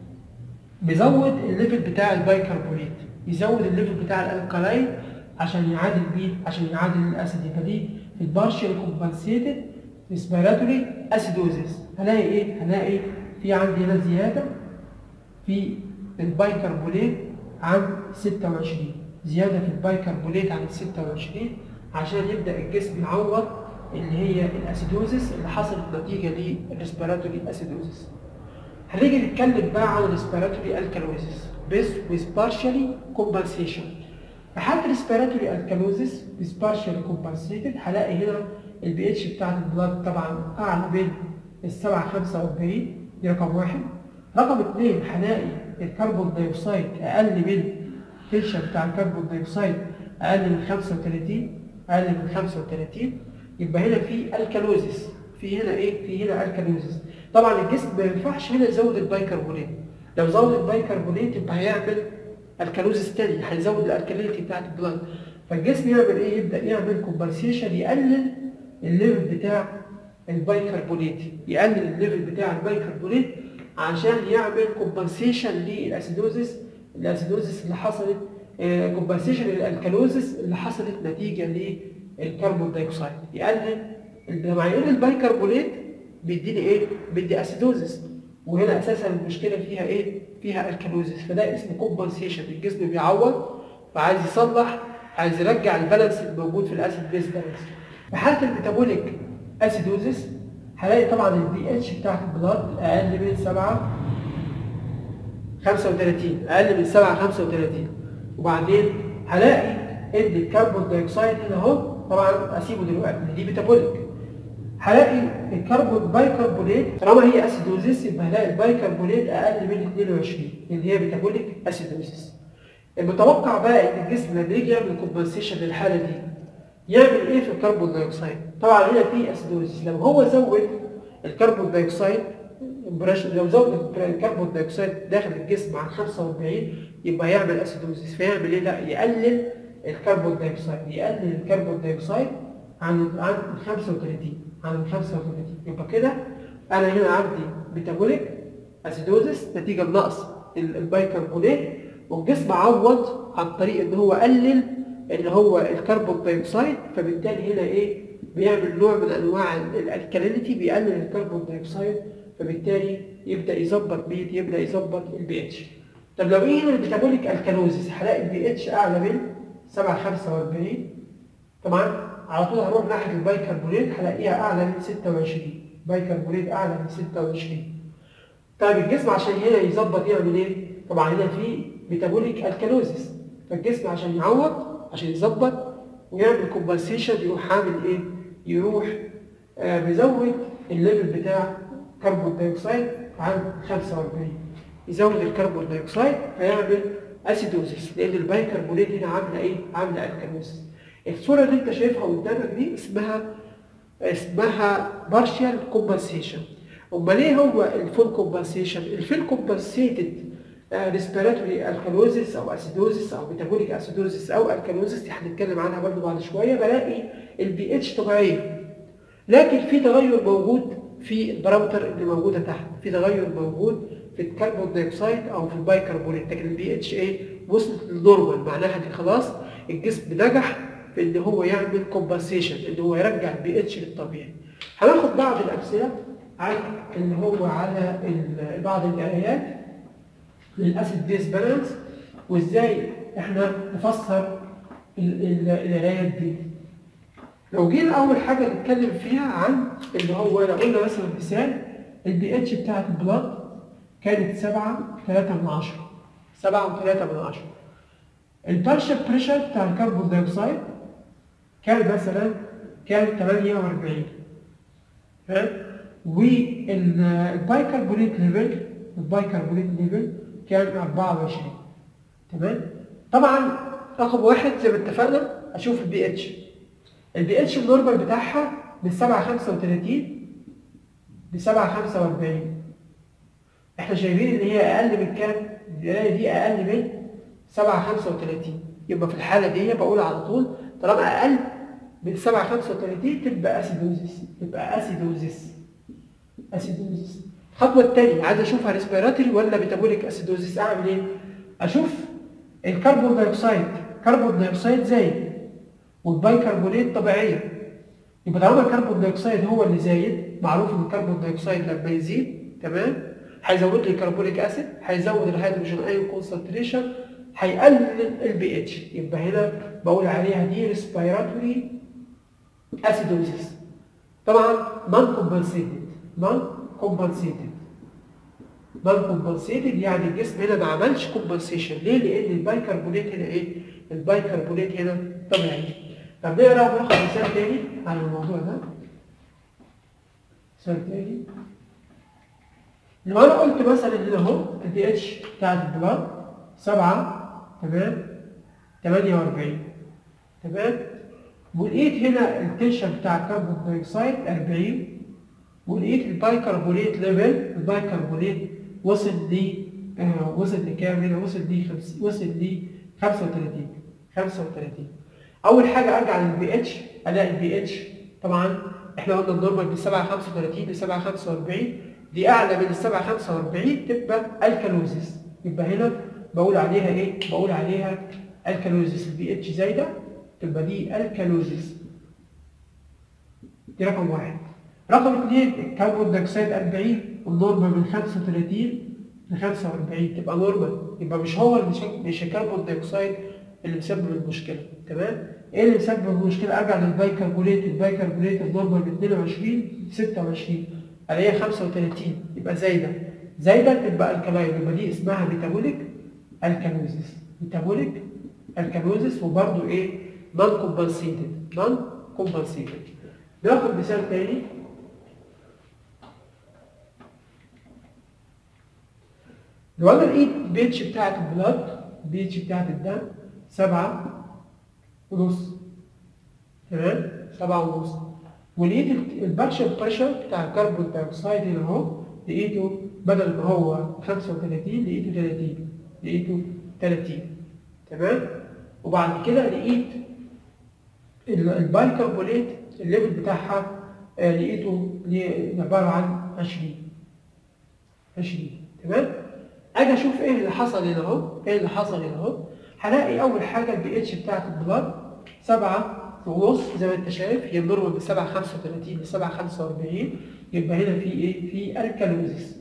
بيزود الليفل بتاع البايكربونات يزود الليفل بتاع الالكالاين عشان يعادل بيه عشان يعادل الاسيد يبقى دي البارشال كومبنسيتد ريسبيراتوري اسيدوزيس هلاقي ايه؟ هلاقي في عندي هنا زياده في البايكربونات عن 26 زياده في البايكربونات عن 26 عشان يبدا الجسم يعوض اللي هي الاسيدوزيس اللي حصلت نتيجه للريسبيراتوري اسيدوزيس هنيجي نتكلم بقى عن الريسبيراتوري الكالوزيس بس with partially compensation في حاله الريسبيراتوري الكالوزيس with partially compensated هلاقي هنا البي اتش بتاعت البلاد طبعا اعلى من ال 7 45 دي رقم واحد رقم اثنين هلاقي الكربون دايوكسيد اقل من التنشن بتاع الكربون دايوكسيد اقل من 35 اقل من 35 يبقى هنا في الكالوزيس في هنا ايه في هنا الكالوزيس طبعا الجسم ما ينفعش هنا يزود البايكربونات لو زود البايكربونات يبقى هيعمل الكالوزيس تاني هيزود الالكاليتي بتاعت البلاد فالجسم يعمل ايه يبدا يعمل كومبنسيشن يقلل الليفل بتاع البايكربونات يقلل الليفل بتاع البايكربونات عشان يعمل كومبنسيشن للاسيدوزيس الاسيدوزيس اللي حصلت كومبنسيشن للالكالوزيس اللي حصلت نتيجه للكربون دايوكسيد يقلل لما يقل البايكربونات بيديني ايه؟ بيدي اسيدوزيس وهنا اساسا المشكله فيها ايه؟ فيها الكالوزيس فده اسمه كومبنسيشن الجسم بيعوض فعايز يصلح عايز يرجع البالانس الموجود في الاسيد بيس بالانس في حاله الميتابوليك اسيدوزيس هلاقي طبعا البي اتش بتاعت البلاد اقل من 7 35 اقل من 7 35 وبعدين هلاقي ان الكربون دايوكسيد هنا اهو طبعا اسيبه دلوقتي دي ميتابوليك هلاقي الكربون بايكربونات طالما هي اسيدوزيس يبقى هلاقي البايكربونات اقل من 22 لان هي ميتابوليك اسيدوزيس المتوقع بقى ان الجسم لما يجي يعمل كومبنسيشن للحاله دي يعمل ايه في الكربون دايوكسيد طبعا هنا في اسيدوزيس لو هو زود الكربون دايوكسيد لو زود الكربون دايوكسيد داخل الجسم عن 45 يبقى يعمل اسيدوزيس فيعمل ايه لا يقلل الكربون دايوكسيد يقلل الكربون دايوكسيد عن عن 35 عن 35 يبقى كده انا هنا عندي ميتابوليك اسيدوزيس نتيجه لنقص البايكربونات والجسم عوض عن طريق ان هو قلل اللي هو الكربون دايوكسيد فبالتالي هنا ايه بيعمل نوع من انواع الالكالينيتي بيقلل الكربون دايوكسيد فبالتالي يبدا يظبط بيت يبدا يظبط البي اتش طب لو ايه هنا الميتابوليك الكالوزيس هلاقي البي اتش اعلى من 745 طبعا على طول هروح ناحيه البايكربونات هلاقيها اعلى من 26 بايكربونات اعلى من 26 طيب الجسم عشان هنا يظبط يعمل ايه؟ طبعا هنا في ميتابوليك الكالوزيس فالجسم عشان يعوض عشان يظبط ويعمل كومبنسيشن يروح عامل ايه؟ يروح آه مزود الليفل بتاع كربون دايوكسيد عن 45 يزود الكربون دايوكسيد فيعمل اسيدوزيس لان البايكربونات هنا عامله ايه؟ عامله الكالوزيس الصوره اللي انت شايفها قدامك دي اسمها اسمها بارشال كومبنسيشن امال ايه هو الفول كومبنسيشن؟ الفول كومبنسيتد ريسبيراتوري الكالوزيس او اسيدوزيس او ميتابوليك اسيدوزيس او الكالوزيس دي هنتكلم عنها برضه بعد شويه بلاقي البي اتش طبيعيه لكن في تغير موجود في البارامتر اللي موجوده تحت في تغير موجود في الكربون دايوكسيد او في البايكربونات لكن البي اتش ايه وصلت للنورمال معناها ان خلاص الجسم نجح في ان هو يعمل كومبنسيشن ان هو يرجع البي اتش للطبيعي هناخد بعض الامثله عن اللي هو على بعض القرايات للاسيد بيس بالانس وازاي احنا نفسر القرايات دي لو جينا اول حاجه نتكلم فيها عن اللي هو لو قلنا مثلا مثال البي اتش بتاعت البلاد كانت 7 3 من 10 7 و3 من 10 البارشل بريشر بتاع الكربون دايوكسيد كان مثلا كان 48 ها والبايكربونات ليفل البايكربونات ليفل كان 24 تمام طبعا رقم واحد زي ما اتفقنا اشوف البي اتش البي اتش النورمال بتاعها من 7 35 ل 7 45 احنا شايفين ان هي اقل من كام؟ القرايه دي اقل من 7 35 يبقى في الحاله دي بقول على طول طالما اقل من 7 35 تبقى اسيدوزيس تبقى اسيدوزيس اسيدوزيس الخطوه الثانيه عايز اشوفها ريسبيراتوري ولا ميتابوليك اسيدوزيس اعمل ايه؟ اشوف الكربون دايوكسيد كربون دايوكسيد زايد والبايكربونات طبيعيه يبقى طالما الكربون دايوكسيد هو اللي زايد معروف ان الكربون دايوكسيد لما يزيد تمام هيزود لي الكربونيك اسيد هيزود الهيدروجين ايون كونسنتريشن هيقلل البي اتش يبقى هنا بقول عليها دي ريسبيراتوري اسيدوزيس طبعا نون كومبنسيتد نون كومبنسيتد نون كومبنسيتد يعني الجسم هنا ما عملش كومبنسيشن ليه؟ لان البايكربونات هنا ايه؟ البايكربونات هنا طبيعيه طب نقرا ناخد مثال تاني على الموضوع ده مثال تاني لو انا قلت مثلا هنا اهو الدي اتش بتاعت البلاد 7 تمام 48 تمام ولقيت هنا التنشن بتاع الكربون دايوكسيد 40 ولقيت البايكربونات ليفل البايكربونات وصل ل آه وصل لكام هنا وصل ل وصل ل 35 35 اول حاجه ارجع للبي اتش الاقي البي اتش طبعا احنا قلنا النورمال من 7 35 ل 7 45 دي اعلى من ال 7 45 تبقى الكالوزيس يبقى هنا بقول عليها ايه؟ بقول عليها الكالوزيس البي اتش زايده تبقى دي الكالوزيس دي رقم واحد رقم اثنين الكربون دايوكسيد 40 والنورمال من 35 ل 45 تبقى نورمال يبقى مش هو اللي مش الكربون دايوكسيد اللي مسبب المشكله تمام؟ ايه اللي مسبب المشكله؟ ارجع للبايكربونات البايكربونات النورمال من 22 ل 26 الاقيها 35 يبقى زايده زايده تبقى الكلاين يبقى دي اسمها ميتابوليك الكالوزيس ميتابوليك الكالوزيس وبرده ايه نون كومبنسيتد نون كومبنسيتد ناخد مثال تاني لو انا لقيت بيتش بتاعت البلاد بيتش بتاعت الدم سبعة ونص تمام سبعة ونص ولقيت البارشل بريشر بتاع الكربون دايوكسيد هنا اهو لقيته بدل ما هو 35 لقيته 30 لقيته 30 تمام وبعد كده لقيت البايكربونات الليفل بتاعها آه لقيته عبارة عن 20 20 تمام اجي اشوف ايه اللي حصل هنا اهو ايه اللي حصل هنا اهو هلاقي اول حاجه البي اتش بتاعت البلاد 7 ونص زي ما انت شايف هي النورمال من 7 35 ل 7 45 يبقى هنا في ايه؟ في الكالوزيس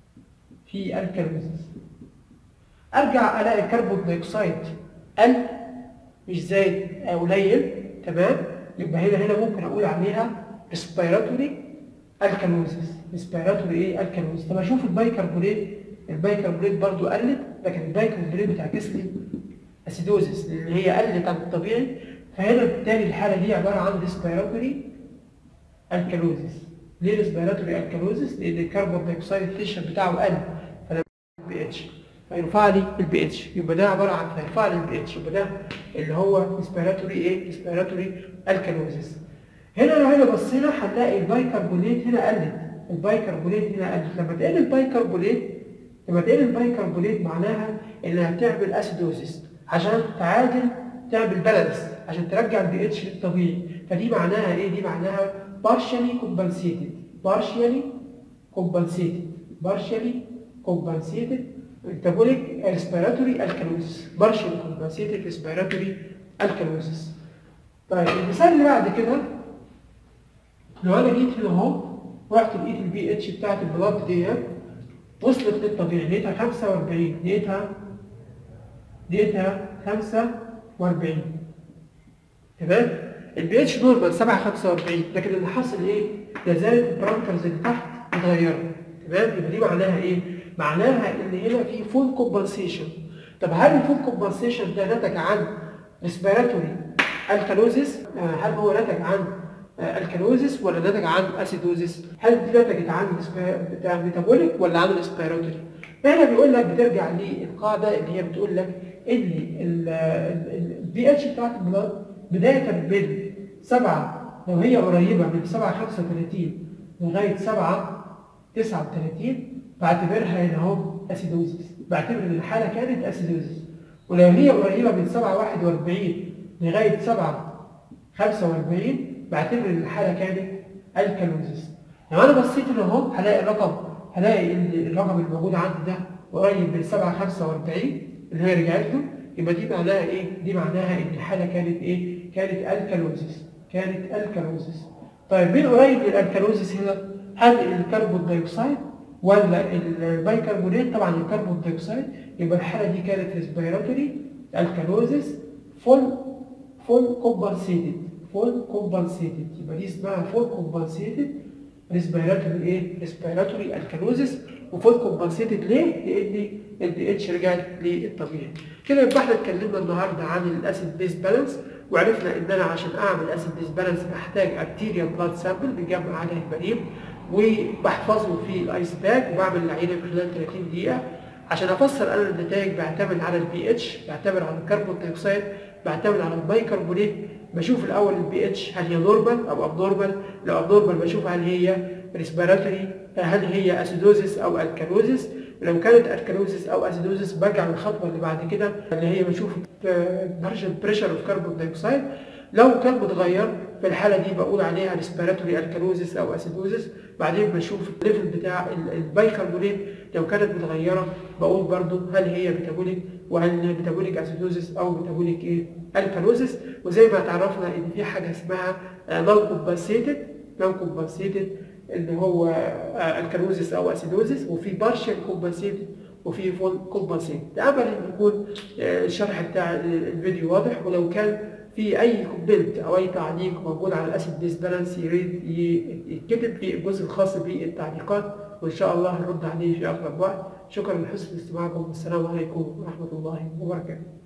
في الكالوزيس ارجع الاقي الكربون دايوكسيد قل مش زايد قليل تمام يبقى هنا هنا ممكن اقول عليها ريسبيراتوري الكالوزيس ريسبيراتوري ايه الكالوزيس طب اشوف البايكربونات البايكربونات برضو قلت لكن البايكربونات بتعكس لي اسيدوزيس اللي هي قلت عن الطبيعي فهنا بالتالي الحاله دي عباره عن ريسبيراتوري الكالوزيس ليه ريسبيراتوري الكالوزيس لان الكربون دايوكسيد التنشن بتاعه قل فلما البي اتش فيرفع لي البي اتش يبقى ده عباره عن فيرفع لي البي اتش يبقى ده اللي هو ريسبيراتوري ايه ريسبيراتوري الكالوزيس هنا لو هنا بصينا هنلاقي البايكربونات هنا قلت البايكربونات هنا قلت لما تقل البايكربونات لما تقل البايكربونات معناها انها بتعمل اسيدوزيس عشان تعادل تعمل بالانس عشان ترجع البي اتش للطبيعي فدي معناها ايه دي معناها partially compensated partially compensated partially compensated metabolic respiratory alkalosis partially compensated respiratory alkalosis طيب المثال اللي بعد كده لو انا جيت هنا اهو رحت لقيت البي اتش بتاعت البلاد ديت وصلت للطبيعي لقيتها 45 لقيتها لقيتها 45 تمام البي اتش نورمال 7 45 لكن اللي حصل ايه؟ لا زالت البارامترز اللي تحت اتغيرت تمام يبقى دي معناها ايه؟ معناها ان هنا في فول كومبنسيشن طب هل الفول كومبنسيشن ده نتج عن ريسبيراتوري الكالوزيس هل هو نتج عن الكالوزيس ولا نتج عن اسيدوزيس هل دي نتجت عن بتاع ميتابوليك ولا عن ريسبيراتوري هنا بيقول لك بترجع للقاعده اللي هي بتقول لك ان البي اتش بتاعت البلاد بدايه من 7 لو هي قريبه من 7 35 لغايه 7 39 بعتبرها هنا اهو اسيدوزيس بعتبر ان الحاله كانت اسيدوزيس ولو هي قريبه من 7 41 لغايه 7 45 بعتبر ان الحاله كانت الكالوزيس لو انا بصيت هنا اهو هلاقي الرقم هلاقي ان الرقم اللي موجود عندي ده قريب من 7 45 اللي هي رجعت له يبقى دي معناها ايه؟ دي معناها ان الحاله كانت ايه؟ كانت الكالوزيس كانت الكالوزيس طيب مين قريب من الالكالوزيس هنا؟ هل الكربون دايوكسيد ولا البايكربونات؟ طبعا الكربون دايوكسيد يبقى الحاله دي كانت ريسبيراتوري الكالوزيس فول فول كومبنسيتد فول كومبنسيتد يبقى دي اسمها فول كومبنسيتد ريسبيراتوري ايه؟ ريسبيراتوري الكالوزيس وفول كومبنسيتد ليه؟ لان البي اتش رجعت للطبيعي. كده يبقى احنا اتكلمنا النهارده عن الاسيد بيس بالانس وعرفنا ان انا عشان اعمل اسيد بيس بالانس بحتاج ارتيريال بلاد سامبل بجمع عليه البريم وبحفظه في الايس باك وبعمل العينه خلال 30 دقيقه عشان افسر انا النتائج بعتمد على البي اتش بعتمد على الكربون دايوكسيد بعتمد على البايكربونات بشوف الاول البي اتش هل هي نورمال او ابنورمال لو ابنورمال بشوف هل هي ريسبيراتوري هل هي اسيدوزيس او الكالوزيس لو كانت الكالوزيس او اسيدوزيس برجع للخطوه اللي بعد كده اللي هي بشوف بريشر اوف كربون دايوكسيد لو كان متغير في الحاله دي بقول عليها ريسبيراتوري الكالوزيس او اسيدوزيس بعدين بشوف الليفل بتاع البايكربونات لو كانت متغيره بقول برضو هل هي ميتابوليك وهل ميتابوليك اسيدوزيس او ميتابوليك ايه الكالوزيس وزي ما اتعرفنا ان في حاجه اسمها نون كومبنسيتد نون كومبنسيتد اللي هو الكالوزيس او اسيدوزيس وفي بارشال كومبنسيتد وفي فول كومبنسيتد امل ان يكون الشرح بتاع الفيديو واضح ولو كان في اي كومنت او اي تعليق موجود على الاسيد بيس بالانس يا ريت يتكتب في الجزء الخاص بالتعليقات وإن شاء الله هنرد عليه في أقرب وقت شكرا لحسن استماعكم والسلام عليكم ورحمة الله وبركاته